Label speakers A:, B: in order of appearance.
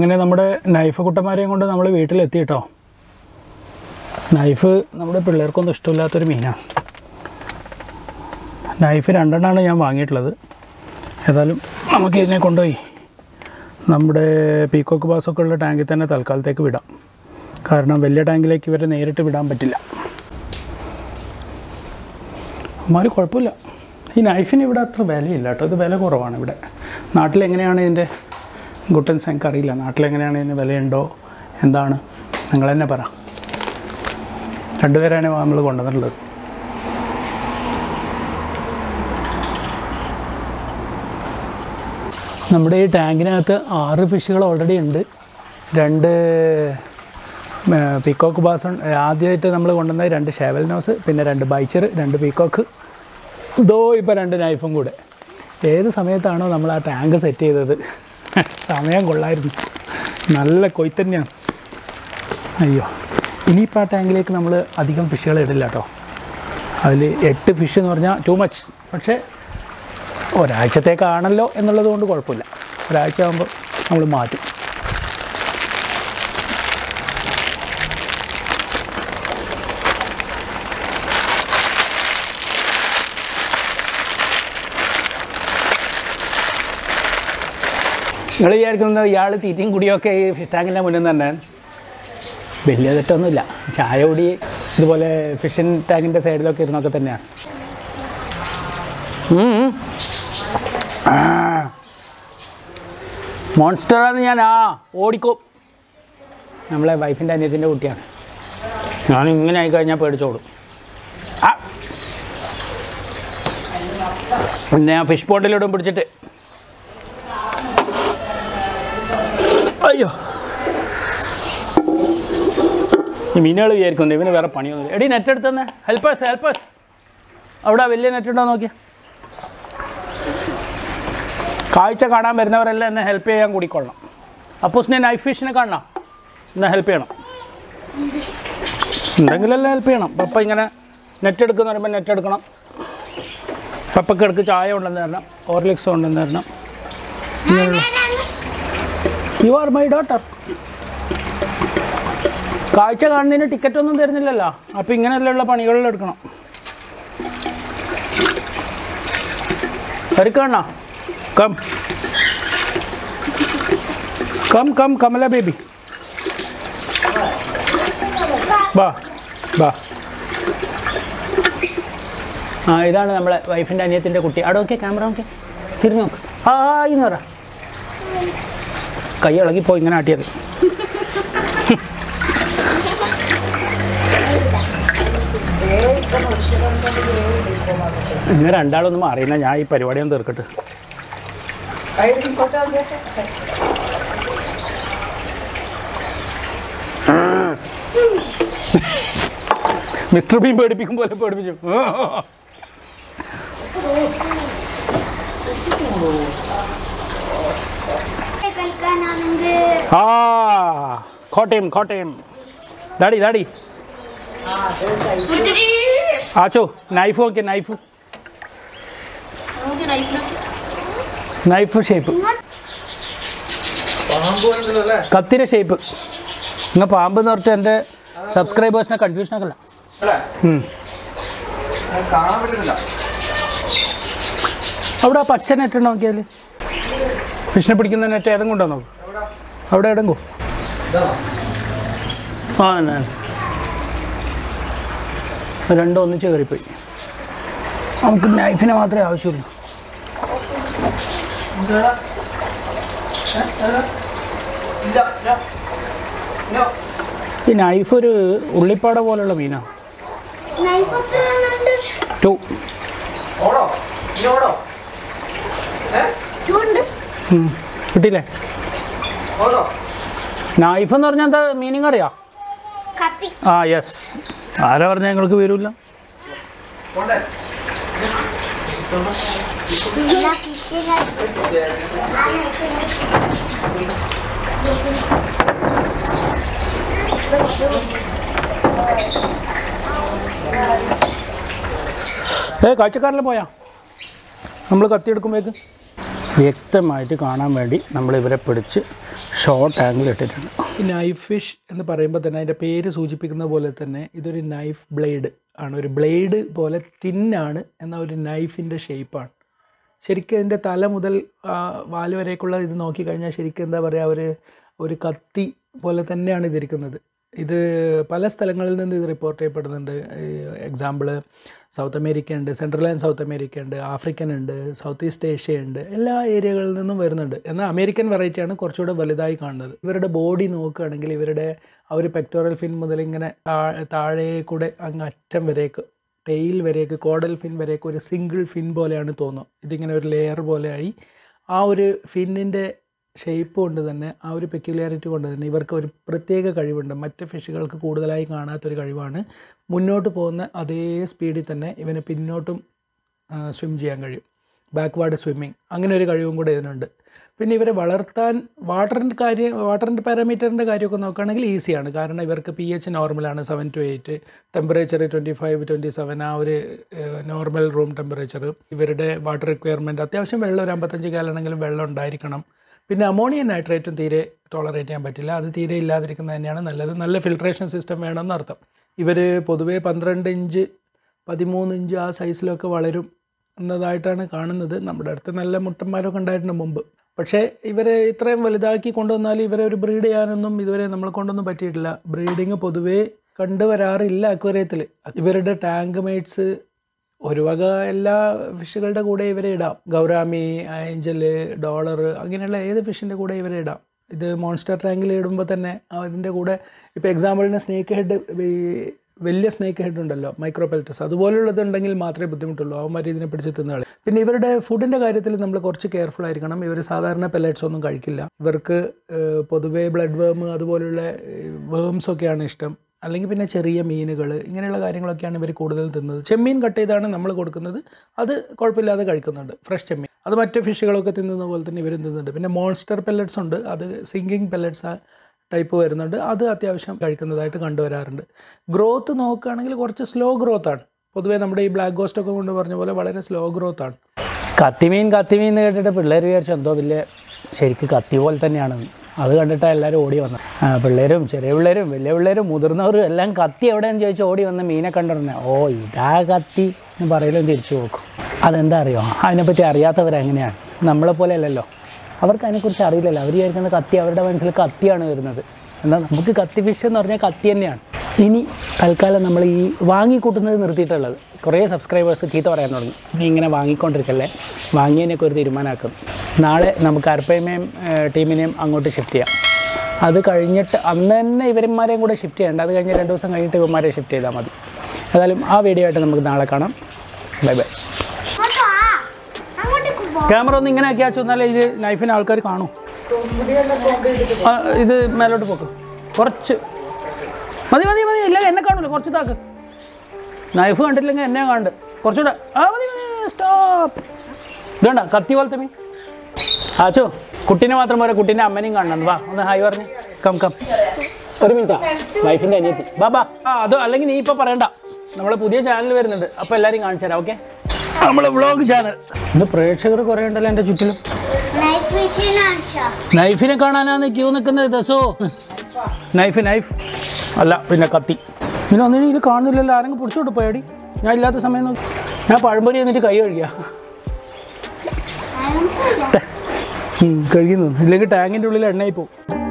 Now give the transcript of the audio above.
A: അങ്ങനെ നമ്മുടെ നൈഫ് കുട്ടന്മാരെയും കൊണ്ട് നമ്മൾ വീട്ടിലെത്തി കേട്ടോ നൈഫ് നമ്മുടെ പിള്ളേർക്കൊന്നും ഇഷ്ടമില്ലാത്തൊരു മീനാണ് നൈഫ് രണ്ടെണ്ണമാണ് ഞാൻ വാങ്ങിയിട്ടുള്ളത് ഏതായാലും നമുക്ക് ഇതിനെ കൊണ്ടുപോയി നമ്മുടെ പീക്കോക്ക് ബാസൊക്കെ ഉള്ള ടാങ്കിൽ തന്നെ തൽക്കാലത്തേക്ക് വിടാം കാരണം വലിയ ടാങ്കിലേക്ക് ഇവരെ നേരിട്ട് വിടാൻ പറ്റില്ല അമ്മാര് കുഴപ്പമില്ല ഈ നൈഫിന് ഇവിടെ അത്ര വിലയില്ല കേട്ടോ ഇത് വില കുറവാണ് ഇവിടെ നാട്ടിലെങ്ങനെയാണ് ഇതിൻ്റെ ഗുട്ടൻസ് എനിക്ക് അറിയില്ല നാട്ടിലെങ്ങനെയാണ് ഇതിന് വിലയുണ്ടോ എന്താണ് നിങ്ങൾ തന്നെ പറ രണ്ടുപേരാണ് നമ്മൾ കൊണ്ടുവന്നിട്ടുള്ളത് നമ്മുടെ ഈ ടാങ്കിനകത്ത് ആറ് ഫിഷുകൾ ഓൾറെഡി ഉണ്ട് രണ്ട് പീക്കോക്ക് ബാസ് ആദ്യമായിട്ട് നമ്മൾ കൊണ്ടുവന്നത് രണ്ട് ഷേവൽ നോസ് പിന്നെ രണ്ട് ബൈച്ചർ രണ്ട് പീക്കോക്ക് ഇതോ ഇപ്പോൾ രണ്ട് നൈഫും കൂടെ ഏത് സമയത്താണോ നമ്മൾ ആ ടാങ്ക് സെറ്റ് ചെയ്തത് സമയം കൊള്ളായിരുന്നു നല്ല കൊയ്ത്തന്നെയാണ് അയ്യോ ഇനിയിപ്പോൾ ആ ടാങ്കിലേക്ക് നമ്മൾ അധികം ഫിഷുകൾ ഇടില്ല കേട്ടോ അതിൽ എട്ട് ഫിഷ് എന്ന് പറഞ്ഞാൽ ടു മച്ച് പക്ഷേ ഒരാഴ്ചത്തേക്കാണല്ലോ എന്നുള്ളത് കൊണ്ട് കുഴപ്പമില്ല ഒരാഴ്ച ആകുമ്പോൾ നമ്മൾ മാറ്റും നിങ്ങൾ വിചാരിക്കുന്നത് ഇയാൾ തീറ്റയും കുടിയൊക്കെ ഈ ഫിഷ് ടാങ്കിൻ്റെ മുന്നിൽ തന്നെ വലിയ തെറ്റൊന്നുമില്ല ചായ കുടി ഇതുപോലെ ഫിഷൻ ടാങ്കിൻ്റെ സൈഡിലൊക്കെ ഇരുന്നൊക്കെ തന്നെയാണ് ഉം. ആ. മോൺസ്റ്ററാന്ന് ഞാൻ ആ ഓടിക്കും നമ്മളെ വൈഫിൻ്റെ അനിയത്തിൻ്റെ കുട്ടിയാണ് ഞാൻ ഇങ്ങനെ ആയിക്കഴിഞ്ഞാൽ പേടിച്ചോടും ആ പിന്നെ ആ ഫിഷ് പോണ്ടിലൂടെ പിടിച്ചിട്ട് അയ്യോ ഈ മീനുകൾ വിചാരിക്കുന്നു ഇവന് വേറെ പണിയൊന്നും എടി നെറ്റ് എടുത്തന്നെ ഹെൽപ്പേഴ്സ് ഹെൽപ്പേഴ്സ് അവിടെ വലിയ നെറ്റ് ഉണ്ടോ നോക്കിയാ കാഴ്ച കാണാൻ വരുന്നവരെല്ലാം എന്നെ ഹെൽപ്പ് ചെയ്യാൻ കൂടിക്കൊള്ളണം അപ്പൂസിനെ നൈഫ് ഫിഷിനെ കാണണം എന്നെ ഹെൽപ്പ് ചെയ്യണം ഉണ്ടെങ്കിലെല്ലാം ഹെൽപ്പ് ചെയ്യണം പപ്പ ഇങ്ങനെ നെറ്റ് എടുക്കുന്ന പറയുമ്പോൾ നെറ്റ് എടുക്കണം പപ്പക്ക് എടുക്ക് ചായ ഉണ്ടെന്ന് തരണം ഓർലിക്സ് ഉണ്ടെന്ന് തരണം ഇങ്ങനെയുള്ള യു ആർ മൈ ഡോട്ടർ കാഴ്ച കാണുന്നതിന് ടിക്കറ്റ് ഒന്നും തരുന്നില്ലല്ലോ അപ്പം ഇങ്ങനെയുള്ള പണികളിൽ എടുക്കണം എടുക്കണ come come come Kamala baby ബാ ബാ ആ ഇതാണ് നമ്മളെ വൈഫിൻ്റെ അനിയത്തിൻ്റെ കുട്ടി അവിടെ നോക്കിയ ക്യാമറ നോക്കിയ തിരിഞ്ഞു നോക്ക് ആ എന്ന് പറ കൈ ഇളകിപ്പോയി ഇങ്ങനെ ആട്ടിയത് ഇങ്ങനെ രണ്ടാളൊന്നും അറിയില്ല ഞാൻ ഈ പരിപാടി ഒന്ന് തീർക്കട്ടെ മിസ്റ്റർ ബീം പേടിപ്പിക്കും പോലെ പേടിപ്പിച്ചു
B: കളിക്കാനാണെങ്കിൽ
A: ആ കോട്ടയം കോട്ടയം ദാടി ദാടി ആച്ചോ നൈഫ് നോക്കിയ നൈഫ് നൈഫ് ഷേപ്പ് കത്തിര ഷേപ്പ് ഇന്ന് പാമ്പ് എന്ന് പറഞ്ഞാൽ എൻ്റെ സബ്സ്ക്രൈബേഴ്സിനെ കൺഫ്യൂഷൻ ആക്കല്ല
C: അല്ലേ
A: ഉം.
C: അത് കാണാൻ പറ്റുന്നില്ല
A: അവിടെ ആ പച്ച നെറ്റ് ഉണ്ടോ നോക്കിയാൽ ഫിഷിനെ പിടിക്കുന്ന നെറ്റ് ഏതും കൊണ്ടോ നോക്കും അവിടെ എടങ്കോ
C: ഇതാണോ
A: ആ തന്നെ രണ്ടും ഒന്നിച്ച് കയറിപ്പോയി നമുക്ക് നൈഫിനെ മാത്രമേ ആവശ്യമുള്ളൂ
C: ഇതെടാ. ഏ? എടാ. ഇല്ല ഇല്ല ഇല്ല
A: ഈ നൈഫ് ഒരു ഉള്ളിപ്പാട പോലുള്ള മീനാണ്
B: നൈഫ് എത്ര എണ്ണമുണ്ട്?
A: ടു
C: ഓടോ നീ ഓടോ ഏ
B: ചൂണ്ട്
A: കിട്ടിയില്ലേ
C: ഓടോ
A: നൈഫ് എന്ന് പറഞ്ഞാൽ എന്താ മീനിങ് അറിയാം
B: കത്തി
A: ആ യെസ് ആരാ പറഞ്ഞാൽ ഞങ്ങൾക്ക് വരില്ല
C: പോണ്ടേ
B: എല്ലാ ഫിഷിനെ
A: ഏ കാഴ്ചക്കാരിൽ പോയാ നമ്മൾ കത്തിയെടുക്കുമ്പോഴേക്ക് വ്യക്തമായിട്ട് കാണാൻ വേണ്ടി നമ്മൾ ഇവരെ പിടിച്ച് ഷോർട്ട് ആംഗിൾ ഇട്ടിട്ടുണ്ട് നൈഫ് ഫിഷ് എന്ന് പറയുമ്പോൾ തന്നെ അതിൻ്റെ പേര് സൂചിപ്പിക്കുന്ന പോലെ തന്നെ ഇതൊരു നൈഫ് ബ്ലേഡ് ആണ് ഒരു ബ്ലേഡ് പോലെ തിന്നാണ് എന്നാൽ ഒരു നൈഫിൻ്റെ ഷേപ്പാണ് ശരിക്കും ഇതിൻ്റെ തല മുതൽ ആ, വാല് വരേക്കുള്ള ഇത് നോക്കിക്കഴിഞ്ഞാൽ ശരിക്കും എന്താ പറയുക ഒരു ഒരു കത്തി പോലെ തന്നെയാണ് ഇതിരിക്കുന്നത് ഇത് പല സ്ഥലങ്ങളിൽ നിന്ന് ഇത് റിപ്പോർട്ട് ചെയ്യപ്പെടുന്നുണ്ട് എക്സാമ്പിള് സൗത്ത് അമേരിക്ക ഉണ്ട് സെൻട്രൽ ആൻഡ് സൗത്ത് അമേരിക്ക ഉണ്ട് ആഫ്രിക്കൻ ഉണ്ട് സൗത്ത് ഈസ്റ്റ് ഏഷ്യ ഉണ്ട് എല്ലാ ഏരിയകളിൽ നിന്നും വരുന്നുണ്ട് എന്നാൽ അമേരിക്കൻ വെറൈറ്റിയാണ് കുറച്ചുകൂടെ വലുതായി കാണുന്നത് ഇവരുടെ ബോഡി നോക്കുകയാണെങ്കിൽ ഇവരുടെ ആ ഒരു പെക്ടോറൽ ഫിൻ മുതൽ ഇങ്ങനെ താ- താഴെ കൂടെ അങ്ങ് അറ്റം വരേക്ക് ടെയിൽ വരേക്ക് കോഡൽ ഫിൻ വരേക്ക് ഒരു സിംഗിൾ ഫിൻ പോലെയാണ് തോന്നുക ഇതിങ്ങനെ ഒരു ലെയർ പോലെയായി ആ ഒരു ഫിന്നിൻ്റെ ഷേപ്പ് കൊണ്ട് തന്നെ ആ ഒരു പെക്യുലാരിറ്റി കൊണ്ട് തന്നെ ഇവർക്ക് ഒരു പ്രത്യേക കഴിവുണ്ട് മറ്റ് ഫിഷുകൾക്ക് കൂടുതലായി കാണാത്തൊരു കഴിവാണ് മുന്നോട്ട് പോകുന്ന അതേ സ്പീഡിൽ തന്നെ ഇവന് പിന്നോട്ടും സ്വിം ചെയ്യാൻ കഴിയും ബാക്ക്വാർഡ് സ്വിമ്മിങ് അങ്ങനെ ഒരു കഴിവും കൂടെ ഇതിനുണ്ട് പിന്നെ ഇവരെ വളർത്താൻ വാട്ടറിൻ്റെ കാര്യം വാട്ടറിൻ്റെ പാരാമീറ്ററിൻ്റെ കാര്യമൊക്കെ നോക്കുകയാണെങ്കിൽ ഈസിയാണ് കാരണം ഇവർക്ക് പി എച്ച് നോർമലാണ് seven two eight temperature twenty five twenty seven ആ ഒരു നോർമൽ റൂം ടെമ്പറേച്ചർ ഇവരുടെ വാട്ടർ റിക്വയർമെൻറ്റ് അത്യാവശ്യം വെള്ളം ഒരു അമ്പത്തഞ്ച് കാലാണെങ്കിലും വെള്ളം ഉണ്ടായിരിക്കണം പിന്നെ അമോണിയം നൈട്രേറ്റും തീരെ ടോളറേറ്റ് ചെയ്യാൻ പറ്റില്ല അത് തീരെ ഇല്ലാതിരിക്കുന്നത് തന്നെയാണ് നല്ലത് നല്ല ഫിൽട്രേഷൻ സിസ്റ്റം വേണമെന്ന് അർത്ഥം ഇവർ പൊതുവേ പന്ത്രണ്ട് ഇഞ്ച് പതിമൂന്ന് ഇഞ്ച് ആ സൈസിലൊക്കെ വളരും എന്നതായിട്ടാണ് കാണുന്നത് നമ്മുടെ അടുത്ത് നല്ല മുട്ടന്മാരൊക്കെ ഉണ്ടായിട്ടുണ്ട് മുമ്പ് പക്ഷേ ഇവരെ ഇത്രയും വലുതാക്കി കൊണ്ടുവന്നാൽ ഇവരെ ഒരു ബ്രീഡ് ചെയ്യാനൊന്നും ഇതുവരെ നമ്മളെ കൊണ്ടൊന്നും പറ്റിയിട്ടില്ല ബ്രീഡിങ് പൊതുവേ കണ്ടുവരാറില്ല അക്വേറിയത്തിൽ ഇവരുടെ ടാങ്ക് മേറ്റ്സ് ഒരു വക എല്ലാ ഫിഷുകളുടെ കൂടെ ഇവരെ ഇടാം ഗൗരാമി ഏഞ്ചല് ഡോളർ അങ്ങനെയുള്ള ഏത് ഫിഷിൻ്റെ കൂടെ ഇവരെ ഇടാം ഇത് മോൺസ്റ്റർ ടാങ്കിൽ ഇടുമ്പോൾ തന്നെ അതിൻ്റെ കൂടെ ഇപ്പോൾ എക്സാമ്പിളിന് സ്നേക്ക് ഹെഡ് ഈ വലിയ സ്നേക്ക് ഹെഡ് ഉണ്ടല്ലോ മൈക്രോപെൽറ്റസ് അതുപോലുള്ളത് ഉണ്ടെങ്കിൽ മാത്രമേ ബുദ്ധിമുട്ടുള്ളൂ അവന്മാർ ഇതിനെ പിടിച്ച് തിന്നുകളി പിന്നെ ഇവരുടെ ഫുഡിൻ്റെ കാര്യത്തിൽ നമ്മൾ കുറച്ച് കെയർഫുൾ ആയിരിക്കണം ഇവർ സാധാരണ പെല്ലറ്റ്സ് ഒന്നും കഴിക്കില്ല ഇവർക്ക് ഏഹ്, പൊതുവേ ബ്ലഡ് വേം അതുപോലുള്ള വേംസ് ഒക്കെയാണ് ഇഷ്ടം അല്ലെങ്കിൽ പിന്നെ ചെറിയ മീനുകൾ ഇങ്ങനെയുള്ള കാര്യങ്ങളൊക്കെയാണ് ഇവർ കൂടുതൽ തിന്നത് ചെമ്മീൻ കട്ട് ചെയ്താണ് നമ്മൾ കൊടുക്കുന്നത് അത് കുഴപ്പമില്ലാതെ കഴിക്കുന്നുണ്ട് ഫ്രഷ് ചെമ്മീൻ അത് മറ്റ് ഫിഷുകളൊക്കെ തിന്നുന്ന പോലെ തന്നെ ഇവരും തിന്നുന്നുണ്ട് പിന്നെ മോൺസ്റ്റർ പെല്ലറ്റ്സ് ഉണ്ട് അത് സിങ്കിങ് പെല്ലറ്റ്സ് ടൈപ്പ് വരുന്നുണ്ട് അത് അത്യാവശ്യം കഴിക്കുന്നതായിട്ട് കണ്ടുവരാറുണ്ട് ഗ്രോത്ത് നോക്കുകയാണെങ്കിൽ കുറച്ച് സ്ലോ ഗ്രോത്ത് ആണ് പൊതുവേ നമ്മുടെ ഈ ബ്ലാക്ക് ഗോസ്റ്റ് ഒക്കെ കൊണ്ട് പറഞ്ഞ പോലെ വളരെ സ്ലോ ഗ്രോത്ത് ആണ് കത്തിമീൻ കത്തിമീൻ എന്ന് കേട്ടിട്ട് പിള്ളേർ വിചാരിച്ചു എന്തോ വലിയ ശരിക്ക് കത്തി പോലെ തന്നെയാണെന്ന് അത് കണ്ടിട്ടാണ് എല്ലാവരും ഓടി വന്നത് ആ പിള്ളേരും ചെറിയ പിള്ളേരും വലിയ പിള്ളേരും മുതിർന്നവരും എല്ലാം കത്തി എവിടെയെന്ന് ചോദിച്ച് ഓടി വന്ന് മീനെ കണ്ടിരുന്നേ ഓ ഇതാ കത്തി എന്ന് പറയലും തിരിച്ചു നോക്കും അതെന്താ അറിയോ അതിനെപ്പറ്റി അറിയാത്തവരെങ്ങനെയാണ് നമ്മളെപ്പോലെ അല്ലല്ലോ അവർക്ക് അതിനെക്കുറിച്ച് അറിയില്ലല്ലോ അവർ വിചാരിക്കുന്ന കത്തി അവരുടെ മനസ്സിൽ കത്തിയാണ് വരുന്നത് എന്നാൽ നമുക്ക് കത്തി ഫിഷ് എന്ന് പറഞ്ഞാൽ കത്തി തന്നെയാണ് ഇനി തൽക്കാലം നമ്മൾ ഈ വാങ്ങിക്കൂട്ടുന്നത് നിർത്തിയിട്ടുള്ളത് കുറേ സബ്സ്ക്രൈബേഴ്സ് ചീത്ത പറയാൻ തുടങ്ങി നീ ഇങ്ങനെ വാങ്ങിക്കൊണ്ടിരിക്കല്ലേ വാങ്ങിയതിനൊക്കെ ഒരു തീരുമാനമാക്കും നാളെ നമുക്ക് അർപ്പയമേയും ടീമിനെയും അങ്ങോട്ട് ഷിഫ്റ്റ് ചെയ്യാം അത് കഴിഞ്ഞിട്ട് അന്ന് തന്നെ ഇവന്മാരെയും കൂടെ ഷിഫ്റ്റ് ചെയ്യേണ്ട അത് കഴിഞ്ഞ് രണ്ട് ദിവസം കഴിഞ്ഞിട്ട് ഇവന്മാരെ ഷിഫ്റ്റ് ചെയ്താൽ മതി ഏതായാലും ആ വീഡിയോ ആയിട്ട് നമുക്ക് നാളെ കാണാം ബൈ ബൈ
B: അങ്ങോട്ട് വാ. അങ്ങോട്ടേക്ക് പോ.
A: ക്യാമറ ഒന്ന് ഇങ്ങനെ ആക്കി വെച്ചാൽ ഇത് നൈഫിന് ആൾക്കാർ കാണും ആ, ഇത് മേലോട്ട് പോക്ക് കുറച്ച് മതി മതി മതി ഇല്ല എന്നെ കാണൂല കുറച്ച് താക്ക് നൈഫ് കണ്ടില്ലെങ്കിൽ എന്നെ കാണുന്നുണ്ട് കുറച്ചുകൂടെ ആ മതി മതി സ്റ്റോപ്പ് ഇതുണ്ട കത്തി പോലത്തെ മീൻ ആച്ചോ കുട്ടീനെ മാത്രം പോരാ കുട്ടീൻ്റെ അമ്മനെയും കാണണം വാ ഒന്ന് ഹായ് പറഞ്ഞു കം കം ഒരു മിനിറ്റാ വൈഫിൻ്റെ അനിയത്തി ബാ ബാ ആ അത് അല്ലെങ്കിൽ നീ ഇപ്പോൾ പറയണ്ട നമ്മളെ പുതിയ ചാനൽ വരുന്നുണ്ട് അപ്പോൾ എല്ലാവരും കാണിച്ചു തരാം ഓക്കെ നമ്മളെ വ്ളോഗ് ചാനൽ ഇത് പ്രേക്ഷകർ കുറേ ഉണ്ടല്ലോ എൻ്റെ ചുറ്റിലും
B: നൈഫ് ഫിഷിനെ കാണിച്ചോ?
A: നൈഫിനെ കാണാനാണ് ക്യൂ നിൽക്കുന്നത് ദസോ നൈഫ് നൈഫ് അല്ല പിന്നെ കത്തി പിന്നെ ഒന്നിനും ഇത് കാണുന്നില്ലല്ലോ ആരെങ്കിലും പിടിച്ചോട്ട് പോയാടി ഞാൻ ഇല്ലാത്ത സമയം നോക്കി ഞാൻ പഴംപൊരി എന്നിട്ട് കൈ കഴുകിയ
B: അതൊന്നുമില്ല.
A: കഴുകുന്നു ഇല്ലെങ്കിൽ ടാങ്കിൻ്റെ ഉള്ളിൽ എണ്ണയായി പോകും